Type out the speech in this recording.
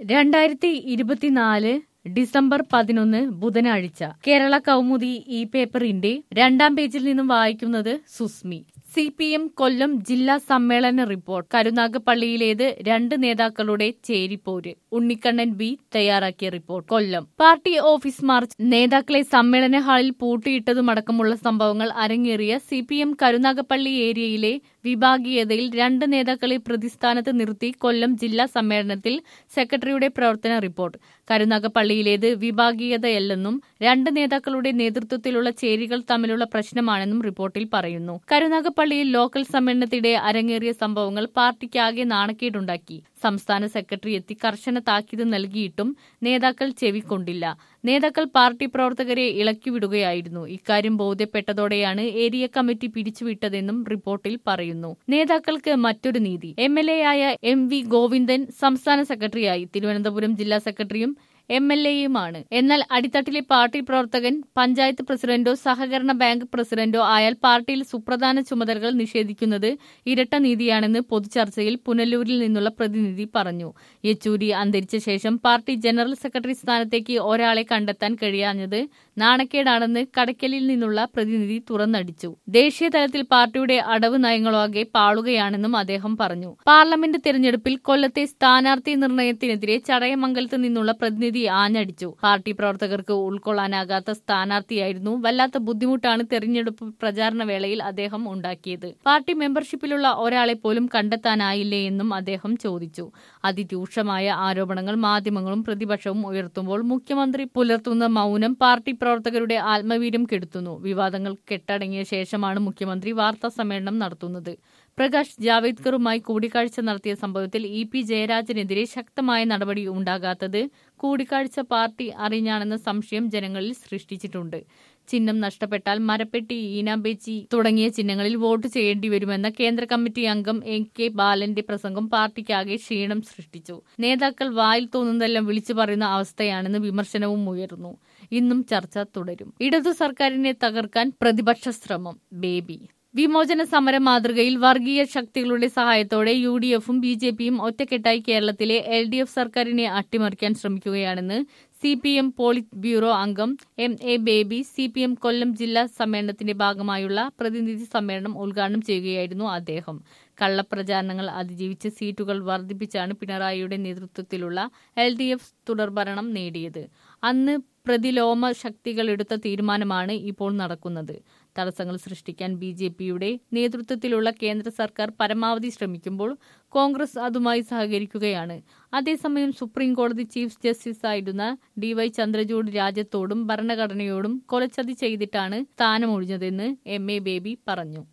രണ്ടായിരത്തി ഇരുപത്തിനാല് ഡിസംബർ പതിനൊന്ന് ബുധനാഴ്ച കേരള കൗമുദി ഈ പേപ്പറിന്റെ രണ്ടാം പേജിൽ നിന്നും വായിക്കുന്നത് Susmi C P M Kollam ജില്ലാ സമ്മേളന റിപ്പോർട്ട് കരുനാഗപ്പള്ളിയിലേത് രണ്ട് നേതാക്കളുടെ ചേരിപ്പോര് ഉണ്ണിക്കണ്ണൻ ബി തയ്യാറാക്കിയ report Kollam party office march നേതാക്കളെ സമ്മേളന ഹാളിൽ പൂട്ടിയിട്ടതുമടക്കമുള്ള സംഭവങ്ങൾ അരങ്ങേറിയ സി പി എം കരുനാഗപ്പള്ളി ഏരിയയിലെ വിഭാഗീയതയിൽ രണ്ട് നേതാക്കളെ പ്രതിസ്ഥാനത്ത് നിർത്തി കൊല്ലം ജില്ലാ സമ്മേളനത്തിൽ സെക്രട്ടറിയുടെ പ്രവർത്തന റിപ്പോർട്ട് കരുനാഗപ്പള്ളിയിലേത് വിഭാഗീയതയല്ലെന്നും രണ്ട് നേതാക്കളുടെ നേതൃത്വത്തിലുള്ള ചേരികൾ തമ്മിലുള്ള പ്രശ്നമാണെന്നും റിപ്പോർട്ടിൽ പറയുന്നു കരുനാഗപ്പള്ളിയിൽ ലോക്കൽ സമ്മേളനത്തിടെ അരങ്ങേറിയ സംഭവങ്ങൾ പാർട്ടിക്കാകെ നാണക്കേടുണ്ടാക്കി സംസ്ഥാന സെക്രട്ടറി എത്തി കർശന താക്കീത് നൽകിയിട്ടും നേതാക്കൾ ചെവിക്കൊണ്ടില്ല നേതാക്കൾ പാർട്ടി പ്രവർത്തകരെ ഇളക്കിവിടുകയായിരുന്നു ഇക്കാര്യം ബോധ്യപ്പെട്ടതോടെയാണ് ഏരിയ കമ്മിറ്റി പിരിച്ചുവിട്ടതെന്നും റിപ്പോർട്ടിൽ പറയുന്നു നേതാക്കൾക്ക് മറ്റൊരു നീതി എം എൽ എ ആയ എം വി ഗോവിന്ദൻ സംസ്ഥാന സെക്രട്ടറിയായി തിരുവനന്തപുരം ജില്ലാ സെക്രട്ടറിയും എം എൽ എയുമാണ് എന്നാൽ അടിത്തട്ടിലെ പാർട്ടി പ്രവർത്തകൻ പഞ്ചായത്ത് പ്രസിഡന്റോ സഹകരണ ബാങ്ക് പ്രസിഡന്റോ ആയാൽ പാർട്ടിയിൽ സുപ്രധാന ചുമതലകൾ നിഷേധിക്കുന്നത് ഇരട്ട നീതിയാണെന്ന് പൊതുചർച്ചയിൽ പുനലൂരിൽ നിന്നുള്ള പ്രതിനിധി പറഞ്ഞു യെച്ചൂരി അന്തരിച്ച ശേഷം പാർട്ടി ജനറൽ സെക്രട്ടറി സ്ഥാനത്തേക്ക് ഒരാളെ കണ്ടെത്താൻ കഴിയാഞ്ഞത് നാണക്കേടാണെന്ന് കടയ്ക്കലിൽ നിന്നുള്ള പ്രതിനിധി തുറന്നടിച്ചു ദേശീയ തലത്തിൽ പാർട്ടിയുടെ അടവ് നയങ്ങളാകെ പാളുകയാണെന്നും അദ്ദേഹം പറഞ്ഞു പാർലമെന്റ് തെരഞ്ഞെടുപ്പിൽ കൊല്ലത്തെ സ്ഥാനാർത്ഥി നിർണയത്തിനെതിരെ ചടയമംഗലത്ത് നിന്നുള്ള പ്രതിനിധി ആഞ്ഞടിച്ചു പാർട്ടി പ്രവർത്തകർക്ക് ഉൾക്കൊള്ളാനാകാത്ത സ്ഥാനാർത്ഥിയായിരുന്നു വല്ലാത്ത ബുദ്ധിമുട്ടാണ് തെരഞ്ഞെടുപ്പ് പ്രചാരണ വേളയിൽ അദ്ദേഹം ഉണ്ടാക്കിയത് പാർട്ടി മെമ്പർഷിപ്പിലുള്ള ഒരാളെ പോലും കണ്ടെത്താനായില്ലേ എന്നും അദ്ദേഹം ചോദിച്ചു അതിരൂക്ഷമായ ആരോപണങ്ങൾ മാധ്യമങ്ങളും പ്രതിപക്ഷവും ഉയർത്തുമ്പോൾ മുഖ്യമന്ത്രി പുലർത്തുന്ന മൗനം പാർട്ടി പ്രവർത്തകരുടെ ആത്മവീര്യം കെടുത്തുന്നു വിവാദങ്ങൾ കെട്ടടങ്ങിയ ശേഷമാണ് മുഖ്യമന്ത്രി വാർത്താ സമ്മേളനം നടത്തുന്നത് പ്രകാശ് ജാവേദ്കറുമായി കൂടിക്കാഴ്ച നടത്തിയ സംഭവത്തിൽ ഇ പി ജയരാജനെതിരെ ശക്തമായ നടപടി ഉണ്ടാകാത്തത് കൂടിക്കാഴ്ച പാർട്ടി അറിഞ്ഞാണെന്ന സംശയം ജനങ്ങളിൽ സൃഷ്ടിച്ചിട്ടുണ്ട് ചിഹ്നം നഷ്ടപ്പെട്ടാൽ മരപ്പെട്ടി ഈനാബേച്ചി തുടങ്ങിയ ചിഹ്നങ്ങളിൽ വോട്ട് ചെയ്യേണ്ടി വരുമെന്ന കേന്ദ്ര കമ്മിറ്റി അംഗം എ കെ ബാലന്റെ പ്രസംഗം പാർട്ടിക്കാകെ ക്ഷീണം സൃഷ്ടിച്ചു നേതാക്കൾ വായിൽ തോന്നുന്നതെല്ലാം വിളിച്ചു പറയുന്ന അവസ്ഥയാണെന്ന് വിമർശനവും ഉയർന്നു ഇന്നും ചർച്ച തുടരും ഇടതു സർക്കാരിനെ തകർക്കാൻ പ്രതിപക്ഷ ശ്രമം ബേബി വിമോചന സമര മാതൃകയിൽ വർഗീയ ശക്തികളുടെ സഹായത്തോടെ യു ഡി എഫും ബി ജെ പിയും ഒറ്റക്കെട്ടായി കേരളത്തിലെ എൽ ഡി എഫ് സർക്കാരിനെ അട്ടിമറിക്കാൻ ശ്രമിക്കുകയാണെന്ന് C P M politburo അംഗം M A Baby C P M Kollam ജില്ലാ സമ്മേളനത്തിന്റെ ഭാഗമായുള്ള പ്രതിനിധി സമ്മേളനം ഉദ്ഘാടനം ചെയ്യുകയായിരുന്നു അദ്ദേഹം കള്ളപ്രചാരണങ്ങൾ അതിജീവിച്ച് സീറ്റുകൾ വർദ്ധിപ്പിച്ചാണ് പിണറായിയുടെ നേതൃത്വത്തിലുള്ള എൽ ഡി എഫ് തുടർഭരണം നേടിയത് അന്ന് പ്രതിലോമ ശക്തികൾ എടുത്ത തീരുമാനമാണ് ഇപ്പോൾ നടക്കുന്നത് തടസ്സങ്ങൾ സൃഷ്ടിക്കാൻ ബി ജെ പിയുടെ നേതൃത്വത്തിലുള്ള കേന്ദ്ര സർക്കാർ പരമാവധി ശ്രമിക്കുമ്പോൾ കോൺഗ്രസ് അതുമായി സഹകരിക്കുകയാണ് അതേസമയം സുപ്രീം കോടതി ചീഫ് ജസ്റ്റിസ് ആയിരുന്ന ഡി വൈ ചന്ദ്രചൂഡ് രാജ്യത്തോടും ഭരണഘടനയോടും കൊലച്ചതി ചെയ്തിട്ടാണ് സ്ഥാനമൊഴിഞ്ഞതെന്ന് എം എ ബേബി പറഞ്ഞു